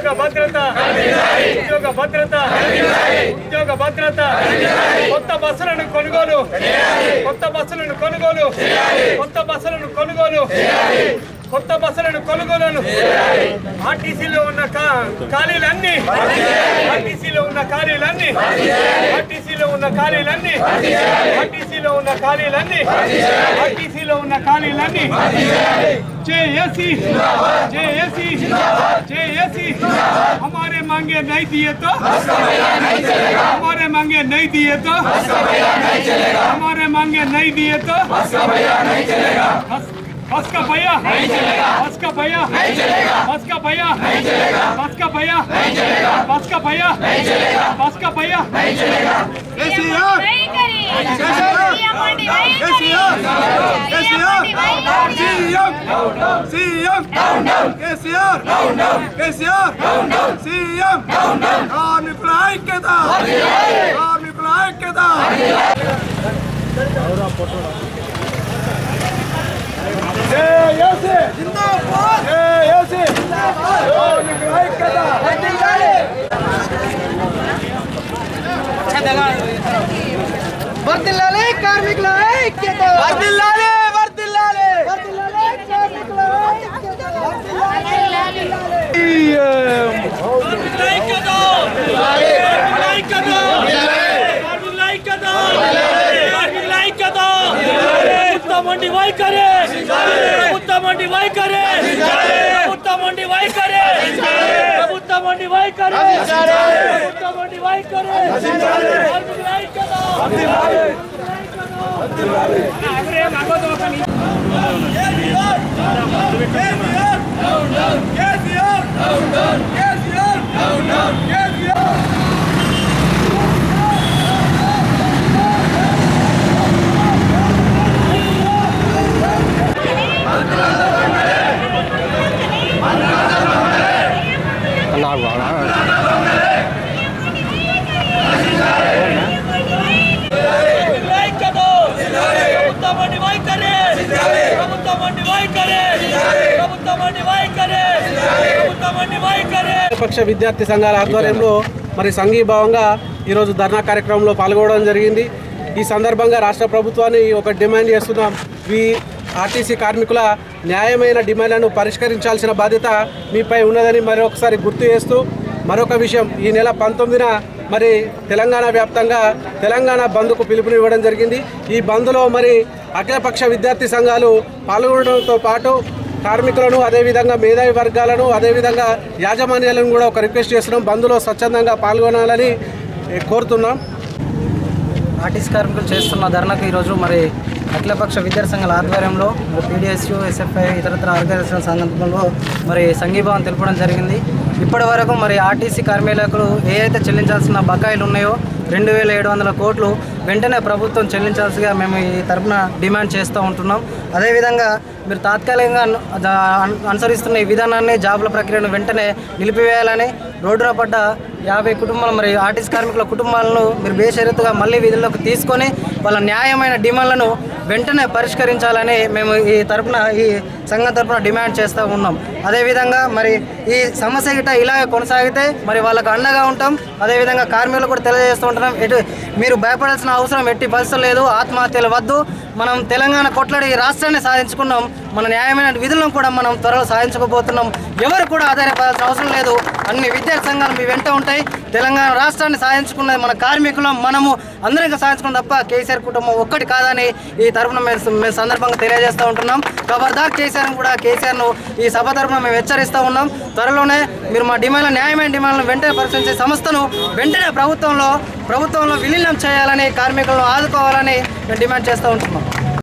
భద్రత ఉద్యోగ భద్రత ఉద్యోగ భద్రత కొత్త బస్సులను కొనుగోలు కొత్త బస్సులను కొనుగోలు కొత్త బస్సులను కొనుగోలు కొత్త బస్సులను కొనుగోలు ఆర్టీసీలో ఉన్న కా- ఖాళీలన్నీ ఆర్టీసీలో ఉన్న ఖాళీలన్నీ ఆర్టీసీలో ఉన్న ఖాళీలన్నీ ఆర్టీసీలో ఉన్న ఖాళీలన్నీ ఆర్టీసీలో ఉన్న ఖాళీలన్నీ జేఏసీ జేఏసీ జేఏసీ हमारे मांगे नहीं दिए तो हमारे मांगे नहीं दिए तो हमारे मांगे नहीं दिए तो बस बस का भैया बस का भैया बस का भैया बस का भैया बस का भैया बस का भैया KCR CM CM KCR KCR CM కార్మికుల ఐక్యత కార్మికుల ఐక్యత జేఏసీ జిందాబాద్ జేఏసీ కార్మికుల ఐక్యత వర్దిల్లాలి కార్మికుల ఐక్యత వర్ధిల్లాలి వర్ధిల్లాలి వర్దిల్లాలి కార్మికుల ఐక్యత ప్రభుత్వమండి వైఖరి ప్రభుత్వమండి వైఖరి ప్రభుత్వమండి వైఖరి ప్రభుత్వమండి వైఖరి ప్రభుత్వమండి వైఖరి కార్మికుల ఐక్యత. అగ్రేం అగోదు ఒక ని- ఐక్యత. ప్రభుత్వమండి వైఖరి ప్రభుత్వమండి వైఖరి ప్రభుత్వమండి వైఖరి ప్రభుత్వమండి వైఖరి పక్ష విద్యార్థి సంఘాల ఆధ్వర్యంలో మరి సంఘీభావంగా ఈరోజు ధర్నా కార్యక్రమంలో పాల్గొనడం జరిగింది ఈ సందర్భంగా రాష్ట్ర ప్రభుత్వాన్ని ఒక డిమాండ్ చేస్తున్నాం ఈ ఆర్టీసీ కార్మికుల న్యాయమైన డిమాండ్లను పరిష్కరించాల్సిన బాధ్యత మీపై ఉన్నదని మరొకసారి గుర్తు చేస్తూ మరొక విషయం ఈ నెల పంతొమ్మిదిన మరి తెలంగాణ వ్యాప్తంగా తెలంగాణ బంద్కు పిలుపునివ్వడం జరిగింది ఈ బంద్లో మరి అఖిలపక్ష విద్యార్థి సంఘాలు పాల్గొనడంతో పాటు కార్మికులను అదేవిధంగా మేధావి వర్గాలను అదేవిధంగా యాజమాన్యాలను కూడా ఒక రిక్వెస్ట్ చేస్తున్నాం బంద్లో స్వచ్ఛందంగా పాల్గొనాలని ఏ, కోరుతున్నాం ఆర్టీసీ కార్మికులు చేస్తున్న ధర్నాకు ఈరోజు మరి అఖిలపక్ష విద్యార్థి సంఘాల ఆధ్వర్యంలో మరి పీడిఎస్యు ఎస్ఎఫ్ఐ ఇతరత్ర ఆర్గనైజేషన్ సందర్భంలో మరి సంఘీభావం తెలపడం జరిగింది ఇప్పటి వరకు మరి ఆర్టీసీ కార్మికులకు ఏ అయితే చెల్లించాల్సిన బకాయిలు ఉన్నాయో రెండు వేల ఏడు వందల కోట్లు వెంటనే ప్రభుత్వం చెల్లించాల్సిగా మేము ఈ తరపున డిమాండ్ చేస్తూ ఉంటున్నాం అదేవిధంగా మీరు తాత్కాలికంగా అను- అను- అనుసరిస్తున్న ఈ విధానాన్ని జాబుల ప్రక్రియను వెంటనే నిలిపివేయాలని రోడ్డున పడ్డ యాభై కుటుంబాలు మరి ఆర్టీసీ కార్మికుల కుటుంబాలను మీరు బేషరతుగా మళ్ళీ విధుల్లోకి తీసుకొని వాళ్ళ న్యాయమైన డిమాండ్లను వెంటనే పరిష్కరించాలని మేము ఈ తరపున ఈ సంఘం తరపున డిమాండ్ చేస్తూ ఉన్నాం అదేవిధంగా మరి ఈ సమస్య గిట్ట ఇలాగే కొనసాగితే మరి వాళ్ళకు అండగా ఉంటాం అదేవిధంగా కార్మికులు కూడా తెలియజేస్తూ ఉంటున్నాం ఎటు మీరు భయపడాల్సిన అవసరం ఎట్టి పరిస్థితులు లేదు ఆత్మహత్యలు వద్దు మనం తెలంగాణ కొట్లాడి ఈ రాష్ట్రాన్ని సాధించుకున్నాం మన న్యాయమైన విధులను కూడా మనం త్వరలో సాధించకపోతున్నాం ఎవరు కూడా ఆధారపడాల్సిన అవసరం లేదు అన్ని విద్యార్థి సంఘాలు మీ వెంట ఉంటాయి తెలంగాణ రాష్ట్రాన్ని సాధించుకున్నది మన కార్మికులం మనము అందరం ఇంకా సాధించుకున్నాం తప్ప కేసీఆర్ కుటుంబం ఒక్కటి కాదని ఈ తరపున మేము మేము సందర్భంగా తెలియజేస్తూ ఉంటున్నాం ఖబర్దార్ కేసీఆర్ కూడా కేసీఆర్ను ఈ సభ తరపున మేము హెచ్చరిస్తూ ఉన్నాం త్వరలోనే మీరు మా డిమాండ్ల న్యాయమైన డిమాండ్లను వెంటనే పరిశీలించే సంస్థను వెంటనే ప్రభుత్వంలో ప్రభుత్వంలో విలీనం చేయాలని కార్మికులను ఆదుకోవాలని మేము డిమాండ్ చేస్తూ ఉంటున్నాం